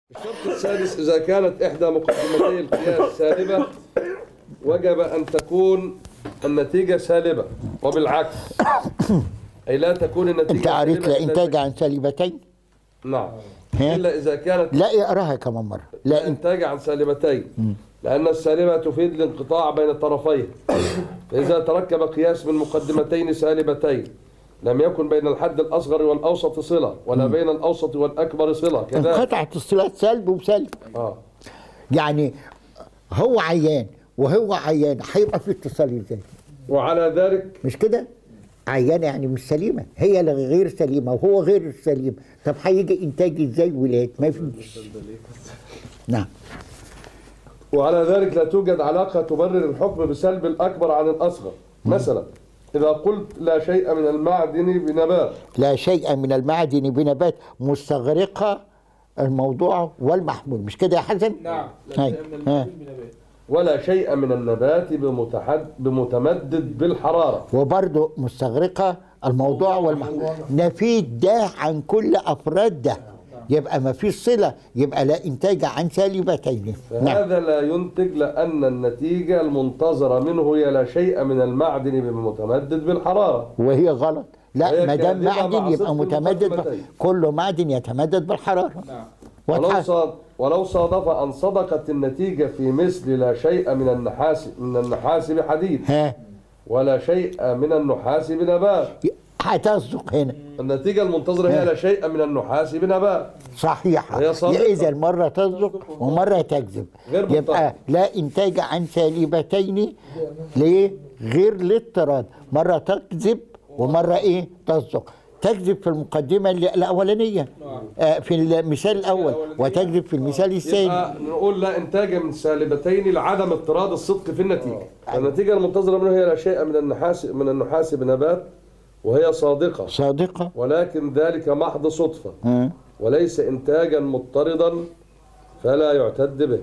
الشرط السادس إذا كانت إحدى مقدمتي القياس سالبة وجب أن تكون النتيجة سالبة وبالعكس أي لا تكون النتيجة انت قريت سالبة لا انتاج عن سالبتين نعم ها؟ إلا إذا كانت لا اقراها كمان مره لا انت إنتاج عن سالبتين لأن السالبة تفيد الانقطاع بين الطرفين فإذا تركب قياس من مقدمتين سالبتين لم يكن بين الحد الأصغر والأوسط صلة ولا بين الأوسط والأكبر صلة كذلك انقطعت الصلات سلب وسلب آه. يعني هو عيان وهو عيان هيبقى في اتصال ازاي وعلى ذلك مش كده عيانه يعني مش سليمه هي اللي غير سليمه وهو غير سليم طب هيجي انتاج ازاي ولاد ما فيش نعم وعلى ذلك لا توجد علاقة تبرر الحكم بسلب الأكبر عن الأصغر مثلا إذا قلت لا شيء من المعدن بنبات لا شيء من المعدن بنبات مستغرقه الموضوع والمحمول مش كده يا حسن نعم هاي. لا شيء من ها. المعدن بنبات ولا شيء من النبات بمتحد بمتمدد بالحرارة وبرضه مستغرقه الموضوع والمحمول نفيد ده عن كل افراد ده يبقى ما فيش صله يبقى لا انتاج عن سالبتين نعم فهذا لا ينتج لأن النتيجة المنتظرة منه هي لا شيء من المعدن بمتمدد بالحرارة وهي غلط لا وهي ما دام كاذبة مع معدن صدق يبقى متمدد ب... المقدمتين. كله معدن يتمدد بالحراره نعم ولو واضحه صاد ولو صادف أن صدقت النتيجة في مثل لا شيء من النحاس من النحاس بحديد ها ولا شيء من النحاس بنبات هتصدق هنا النتيجة المنتظرة هي لا شيء من النحاس بنبات صحيحه هي صادقة. اذا مره تصدق ومره تكذب غير يبقى مضطرد. لا انتاج عن سالبتين ليه غير الاضطراد مره تكذب ومره ايه تصدق تكذب في المقدمه ال- الاولانيه آه في المثال الاول وتكذب في المثال الثاني يبقى نقول لا إنتاج من سالبتين لعدم اضطراد الصدق في النتيجة النتيجة المنتظرة منه هي لا شيء من النحاس من النحاس بنبات وهي صادقة صادقه ولكن ذلك محض صدفة ها وليس إنتاجا مضطردا فلا يعتد به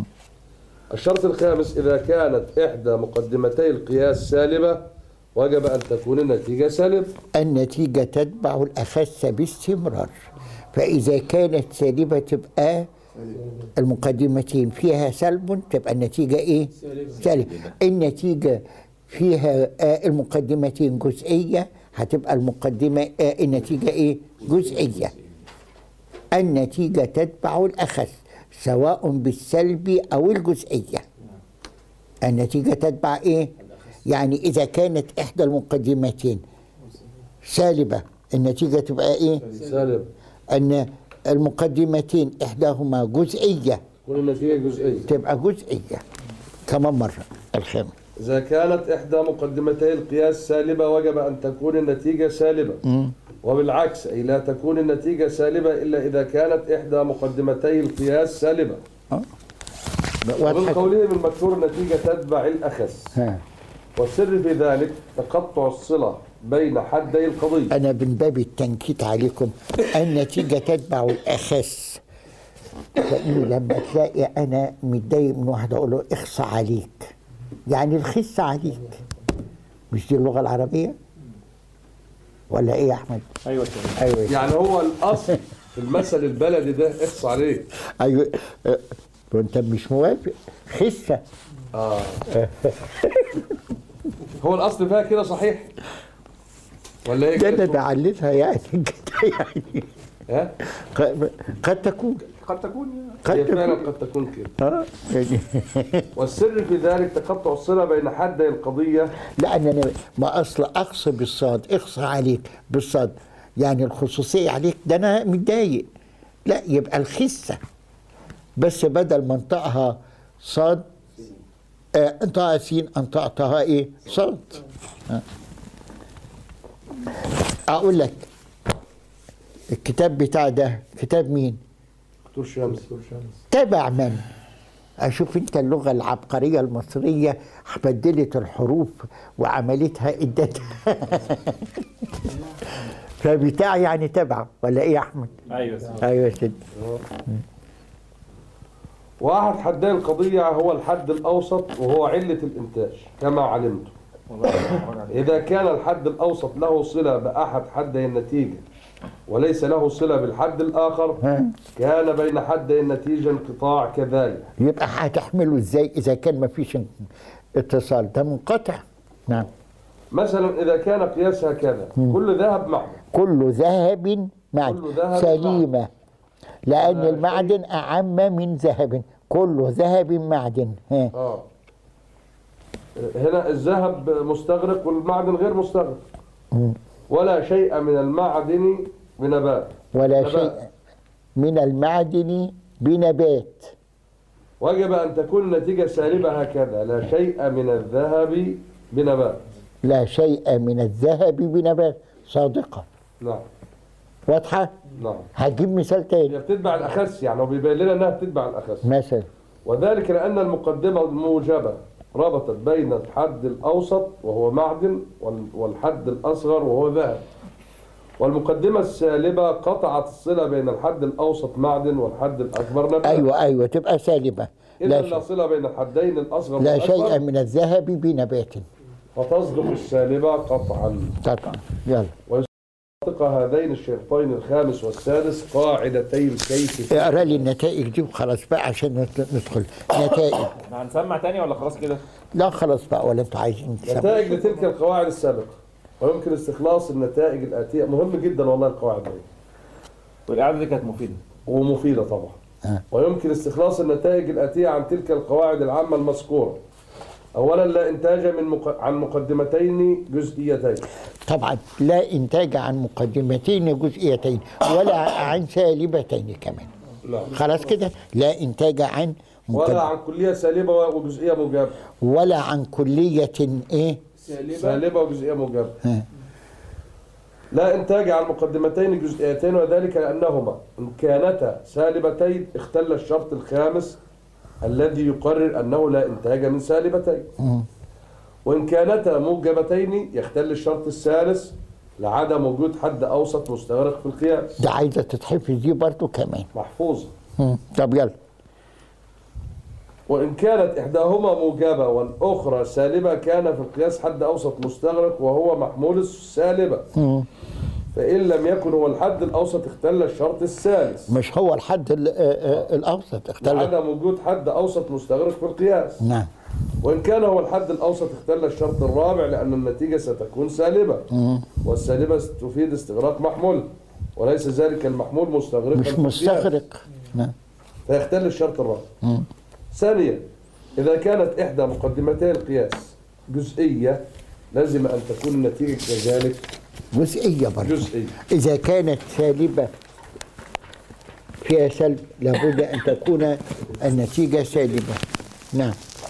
الشرط الخامس إذا كانت إحدى مقدمتي القياس سالبة وجب أن تكون النتيجة سالبة النتيجة تتبع الأخس باستمرار فإذا كانت سالبة تبقى المقدمتين فيها سلب تبقى النتيجة إيه؟ سالبة النتيجة فيها آه المقدمتين جزئية هتبقى المقدمة آه النتيجة إيه؟ جزئية النتيجة تتبع الأخس سواء بالسلب أو الجزئية النتيجة تتبع إيه؟ يعني إذا كانت إحدى المقدمتين سالبة النتيجة تبقى إيه؟ سالب أن المقدمتين إحداهما جزئية تكون النتيجة جزئية تبقى جزئية كمان مرة الخامس إذا كانت إحدى مقدمتي القياس سالبة وجب أن تكون النتيجة سالبة وبالعكس أي لا تكون النتيجة سالبة إلا إذا كانت إحدى مقدمتي القياس سالبة ومن واضحة قوله من مكسور النتيجة تتبع الأخس ها. والسر في ذلك تقطع الصلة بين حدي القضية أنا من باب التنكيت عليكم النتيجة تتبع الأخس فإني لما تلاقي أنا متضايق من واحد أقول له اخصى عليك يعني الخس عليك مش دي اللغة العربية؟ ولا إيه يا أحمد؟ ايوه أيوه يعني هو الأصل في المثل البلدي ده اخص عليه أيوه أه، وأنت مش موافق خسة آه. هو الأصل فيها كده صحيح ولا ايه ده أنا كده؟ بعلتها يعني كده يعني ها؟ ق- قد تكون قد تكون قد هي تكون فعلا قد تكون كده اه يعني والسر في ذلك تقطع الصلة بين حدي القضية لان انا ما اصل اقصى بالصاد اقصى عليك بالصاد يعني الخصوصيه عليك ده انا متضايق لا يبقى الخسه بس بدل ما انطقها صاد آه انطقها سين انطقتها ايه صاد آه. اقول لك الكتاب بتاع ده كتاب مين دكتور شمس تبع من اشوف انت اللغه العبقريه المصريه بدلت الحروف وعملتها ادتها فبتاع يعني تبع ولا ايه يا احمد ايوه ايوه يا سيدي واحد حدي القضية هو الحد الأوسط وهو علة الإنتاج كما علمتم إذا كان الحد الأوسط له صلة بأحد حدي النتيجة وليس له صلة بالحد الآخر ها. كان بين حدي النتيجة انقطاع كذلك يبقى هتحمله ازاي اذا كان ما فيش اتصال ده منقطع نعم مثلا إذا كان قياس هكذا كل ذهب معدن كل ذهب معدن كل ذهب سليمة لأن آه، المعدن أعم من ذهب كل ذهب معدن ها. آه هنا الذهب مستغرق والمعدن غير مستغرق ولا شيء من المعدن بنبات ولا نبات. شيء من المعدن بنبات وجب أن تكون النتيجة سالبة هكذا لا شيء من الذهب بنبات لا شيء من الذهب بنبات صادقة نعم واضحة نعم هجيب مثال تاني هي بتتبع الأخس يعني هو بيبين لنا أنها بتتبع الأخس مثلا وذلك لأن المقدمة الموجبة ربطت بين الحد الأوسط وهو معدن وال- والحد الأصغر وهو ذهب والمقدمة السالبة قطعت الصلة بين الحد الأوسط معدن والحد الأكبر نبات أيوة أيوة تبقى سالبة إذا لا, لا شيء. صلة بين الحدين الأصغر لا والأكبر شيء من الذهب بنبات فتصدق السالبة قطعا طبعا يلا ويصدق هذين الشرطين الخامس والسادس قاعدتي الكيف اقرا لي النتائج دي وخلاص بقى عشان نت- ندخل نتائج احنا هنسمع تاني ولا خلاص كده؟ لا خلاص بقى ولا انتوا عايزين تسمعوا نتائج لتلك القواعد السابقة ويمكن استخلاص النتائج الآتية مهم جدا والله القواعد دي والقعده دي كانت مفيده ومفيدة طبعا آه. ويمكن استخلاص النتائج الآتية عن تلك القواعد العامة المذكورة أولا لا إنتاج من مق... عن مقدمتين جزئيتين طبعا لا انتاج عن مقدمتين جزئيتين ولا عن سالبتين كمان لا خلاص كده لا انتاج عن ولا مقدم عن كلية سالبة وجزئية موجبة ولا عن كلية ايه سالبة وجزئية موجبة ها. لا إنتاج عن مقدمتين جزئيتين وذلك لأنهما إن كانتا سالبتين اختل الشرط الخامس الذي يقرر أنه لا إنتاج من سالبتين وإن كانتا موجبتين يختل الشرط الثالث لعدم وجود حد أوسط مستغرق في القياس ده عايزة تتحفظ دي برضو كمان محفوظة مم. طب يلا وإن كانت إحداهما موجبة والأخرى سالبة كان في القياس حد أوسط مستغرق وهو محمول السالبة مم. فإن لم يكن هو الحد الأوسط اختل الشرط الثالث مش هو الحد ال- آه، آه، الأوسط اختلف لعدم وجود حد أوسط مستغرق في القياس نعم وإن كان هو الحد الأوسط اختل الشرط الرابع لأن النتيجة ستكون سالبة والسالبة تفيد استغراق محمول وليس ذلك المحمول مستغرقا مش في القياس. مستغرق نعم فيختل الشرط الرابع ثانيا إذا كانت إحدى مقدمتي القياس جزئية لازم أن تكون النتيجة كذلك جزئية برضو جزئية إذا كانت سالبة فيها سلب لابد أن تكون النتيجة سالبة نعم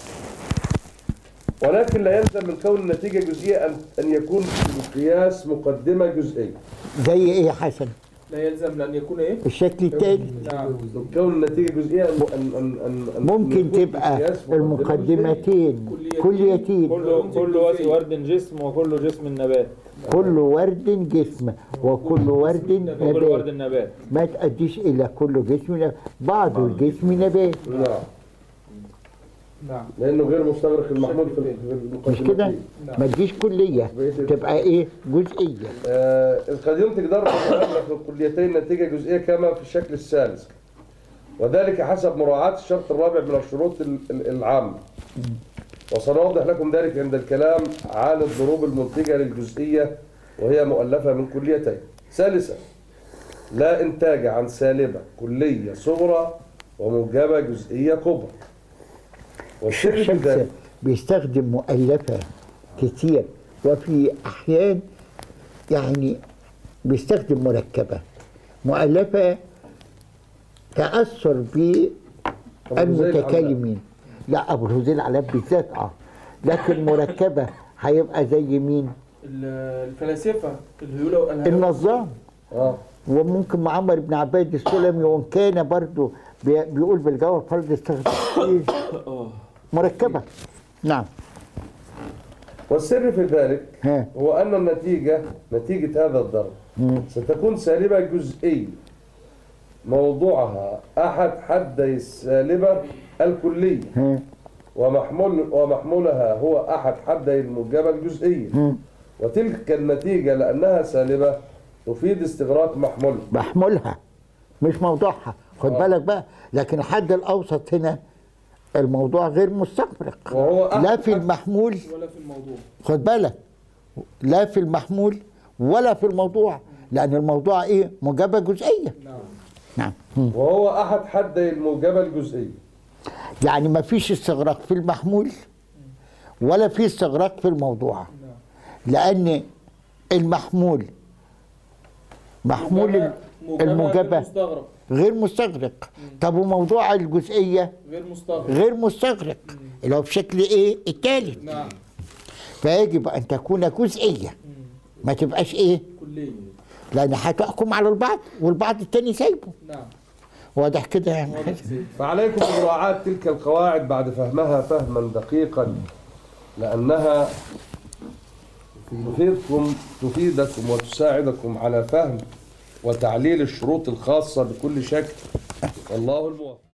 ولكن لا يلزم من كون النتيجة جزئية أن أن يكون في القياس مقدمة جزئية زي إيه يا حسن لا يلزم لأن يكون إيه؟ الشكل التالي نعم من كون النتيجة جزئية أن أن أن أن أن ممكن يكون في تبقى القياس مقدمة المقدمتين كليتين. كليتين كله كله واسي ورد جسم وكله جسم النبات كل ورد جسم وكل ورد وكل ورد نبات النبات ما تأديش إلى كل جسم نبات بعض الجسم نبات جزئية. نعم نعم لأنه غير مستغرق المحمول في في مش كده المقدمتين ما تجيش كلية تبقى إيه جزئية آه، قد ينتج ضرب متألف في الكليتين نتيجة جزئية كما في الشكل الثالث وذلك حسب مراعاة الشرط الرابع من الشروط ال- ال- العامة وسنوضح لكم ذلك عند الكلام عن الضروب المنتجة للجزئية وهي مؤلفة من كليتين ثالثا لا إنتاج عن سالبة كلية صغرى وموجبة جزئية كبرى والسر في الشمس ذلك بيستخدم مؤلفة كتير وفي أحيان يعني بيستخدم مركبة مؤلفة تأثر بالمتكلمين لا أبو الهذيل علاب بالذات اه لكن مركبة هيبقى زي مين؟ ال- الفلاسفة الهيولة والهيولة النظام آه. وممكن معمر بن عباد السلمي وان كان برضه بي- بيقول بالجوهر فرض استخدام مركبة نعم والسر في ذلك ها. هو أن النتيجة نتيجة هذا الضرب ستكون سالبة جزئية موضوعها أحد حدي السالبة الكلية ها. ومحمول ومحمولها هو أحد حدي الموجبة الجزئية وتلك النتيجة لأنها سالبة تفيد استغراق محمول محمولها مش موضوعها خد آه. بالك بقى لكن الحد الاوسط هنا الموضوع غير مستغرق وهو أحد- لا في المحمول ولا في الموضوع خد بالك لا في المحمول ولا في الموضوع لان الموضوع ايه موجبه جزئيه نعم نعم مم. وهو أحد حدي الموجبة الجزئية يعني ما فيش استغراق في المحمول ولا في استغراق في الموضوع نعم لان المحمول محمول ال- الموجبه مستغرق غير مستغرق طب وموضوع الجزئيه غير مستغرق غير مستغرق اللي هو بشكل ايه الثالث نعم فيجب ان تكون جزئيه ما تبقاش ايه كلية لان هتحكم على البعض والبعض التاني سايبه نعم واضح كده يعني واضح سيد. فعليكم مراعاة تلك القواعد بعد فهمها فهما دقيقا لأنها تفيدكم تفيدكم وتساعدكم على فهم وتعليل الشروط الخاصة بكل شكل والله الموفق